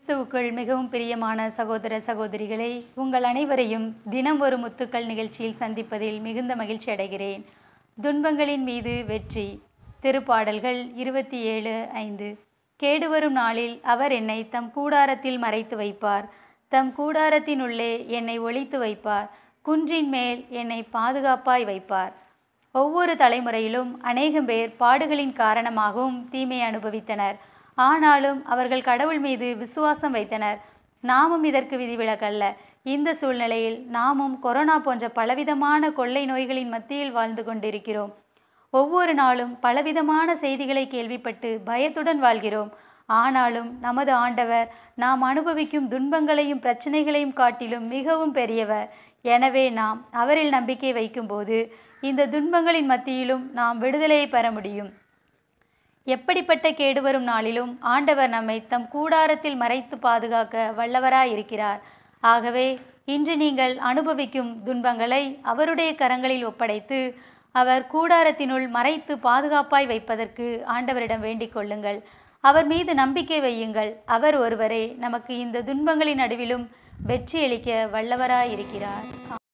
கிறிஸ்துவுக்குள் மிகவும் பிரியமான சகோதர சகோதரிகளே உங்கள் அனைவரையும் தினம் ஒரு முத்துக்கள் நிகழ்ச்சியில் சந்திப்பதில் மிகுந்த மகிழ்ச்சி அடைகிறேன் துன்பங்களின் மீது வெற்றி திருப்பாடல்கள் இருபத்தி ஏழு ஐந்து கேடு வரும் நாளில் அவர் என்னை தம் கூடாரத்தில் மறைத்து வைப்பார் தம் கூடாரத்தினுள்ளே என்னை ஒளித்து வைப்பார் குன்றின் மேல் என்னை பாதுகாப்பாய் வைப்பார் ஒவ்வொரு தலைமுறையிலும் அநேகம் பேர் பாடுகளின் காரணமாகவும் தீமையை அனுபவித்தனர் ஆனாலும் அவர்கள் கடவுள் மீது விசுவாசம் வைத்தனர் நாமும் இதற்கு விதிவிலக்கல்ல இந்த சூழ்நிலையில் நாமும் கொரோனா போன்ற பலவிதமான கொள்ளை நோய்களின் மத்தியில் வாழ்ந்து கொண்டிருக்கிறோம் ஒவ்வொரு நாளும் பலவிதமான செய்திகளை கேள்விப்பட்டு பயத்துடன் வாழ்கிறோம் ஆனாலும் நமது ஆண்டவர் நாம் அனுபவிக்கும் துன்பங்களையும் பிரச்சனைகளையும் காட்டிலும் மிகவும் பெரியவர் எனவே நாம் அவரில் நம்பிக்கை வைக்கும்போது இந்த துன்பங்களின் மத்தியிலும் நாம் விடுதலையை பெற முடியும் எப்படிப்பட்ட கேடு வரும் நாளிலும் ஆண்டவர் நம்மை தம் கூடாரத்தில் மறைத்து பாதுகாக்க வல்லவராயிருக்கிறார் ஆகவே இன்று நீங்கள் அனுபவிக்கும் துன்பங்களை அவருடைய கரங்களில் ஒப்படைத்து அவர் கூடாரத்தினுள் மறைத்து பாதுகாப்பாய் வைப்பதற்கு ஆண்டவரிடம் வேண்டிக் கொள்ளுங்கள் அவர் மீது நம்பிக்கை வையுங்கள் அவர் ஒருவரே நமக்கு இந்த துன்பங்களின் நடுவிலும் வெற்றியளிக்க வல்லவராயிருக்கிறார்